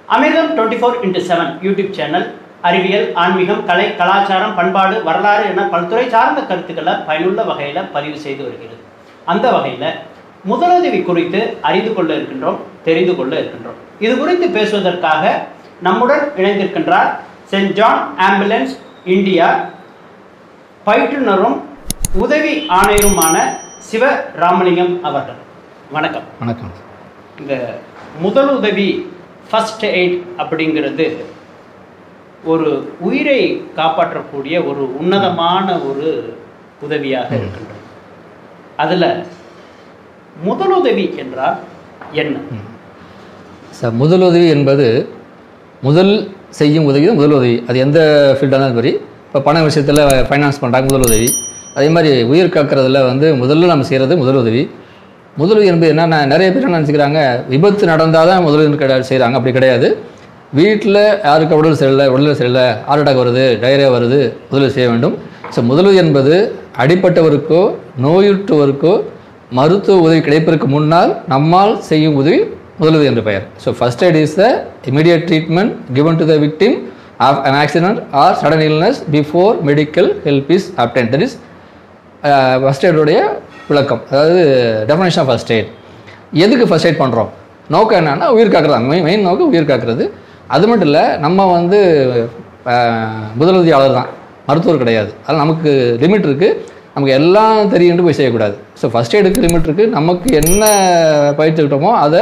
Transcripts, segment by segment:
அமிர்தம் twenty four into seven YouTube channel அறிவியல் ஆன்மீகம் கலை கலாச்சாரம் பண்பாடு வரலாறு என பல்துறை சார்ந்த கருத்துக்களை பயனுள்ள வகையில் பதிவு செய்து வருகிறது அந்த வகையில் முதலுதவி குறித்து அறிந்து கொள்ள இருக்கின்றோம் தெரிந்து கொள்ள இருக்கின்றோம் இது குறித்து பேசுவதற்காக நம்முடன் இணைந்திருக்கின்றார் சென்ட் ஜான் ஆம்புலன்ஸ் இந்தியா பயிற்றுனரும் உதவி ஆணையருமான சிவ ராமலிங்கம் அவர்கள் வணக்கம் வணக்கம் இந்த முதலுதவி ஃபர்ஸ்ட் எய்ட் அப்படிங்கிறது ஒரு உயிரை காப்பாற்றக்கூடிய ஒரு உன்னதமான ஒரு உதவியாக இருக்கின்றது அதில் முதலுதவி என்றால் என்ன சார் முதலுதவி என்பது முதல் செய்யும் உதவி தான் முதலுதவி அது எந்த ஃபீல்டாக இருந்தாலும் சரி இப்போ பண விஷயத்தில் ஃபைனான்ஸ் பண்ணுறாங்க முதலுதவி அதே மாதிரி உயிர் காக்கிறதுல வந்து முதல்ல நம்ம செய்கிறது முதலுதவி முதலுதவி என்பது என்னென்ன நிறைய பேர் என்ன நினச்சிக்கிறாங்க விபத்து நடந்தால் தான் முதலுதவி கிடையாது செய்கிறாங்க அப்படி கிடையாது வீட்டில் யாருக்கு உடல் சரியில்லை உடல் சரியில்லை ஹார்ட் அட்டாக் வருது டயரியா வருது முதலுதவி செய்ய வேண்டும் ஸோ முதலுதவி என்பது அடிப்பட்டவருக்கோ நோயுற்றவருக்கோ மருத்துவ உதவி கிடைப்பதற்கு முன்னால் நம்மால் செய்யும் உதவி முதலுதவி என்று பெயர் so first aid is the immediate treatment given to the victim of an accident or sudden illness before medical help is obtained that is first எய்டுடைய விளக்கம் அதாவது டெஃபினேஷன் ஆஃப் ஃபர்ஸ்ட் எய்ட் எதுக்கு ஃபர்ஸ்ட் எய்ட் பண்ணுறோம் நோக்கம் என்னன்னா உயிர் காக்கிறது main main நோக்கம் உயிர் காக்கிறது அது மட்டும் இல்லை நம்ம வந்து அஹ், முதலுதவியாளர் தான் மருத்துவர் கிடையாது அதில் நமக்கு லிமிட் இருக்குது நமக்கு எல்லாம் தெரியுன்ட்டு போய் செய்யக்கூடாது ஸோ ஃபஸ்ட் எய்டுக்கு லிமிட் இருக்குது நமக்கு என்ன பயிற்சிக்கிட்டோமோ அதை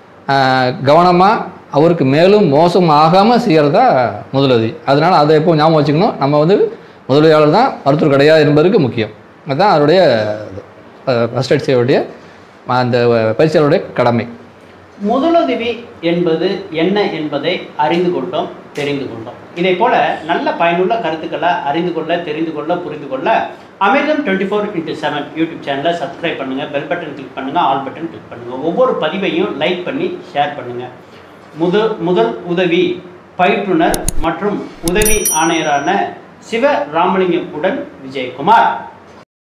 கவனமாக அவருக்கு மேலும் மோசம் ஆகாமல் செய்கிறதா முதலுதவி அதனால் அதை எப்போ ஞாபகம் வச்சுக்கணும் நம்ம வந்து முதலுதவியாளர் தான் மருத்துவர் கிடையாது என்பதற்கு முக்கியம் அதுதான் அதனுடைய ஃபஸ்ட் எய்ட் செய்யக்கூடிய அந்த பயிற்சியாளருடைய கடமை முதலுதவி என்பது என்ன என்பதை அறிந்து கொண்டோம் தெரிந்து கொண்டோம் இதே போல நல்ல பயனுள்ள கருத்துக்களை அறிந்து கொள்ள தெரிந்து கொள்ள புரிந்து கொள்ள Amirtham twenty four into seven YouTube சேனலை சப்ஸ்கிரைப் பண்ணுங்க பெல் பட்டன் கிளிக் பண்ணுங்க ஆல் பட்டன் கிளிக் பண்ணுங்க ஒவ்வொரு பதிவையும் லைக் பண்ணி ஷேர் பண்ணுங்க முத முதல் உதவி பயிற்றுனர் மற்றும் உதவி ஆணையரான சிவ ராமலிங்கம் உடன் விஜயகுமார்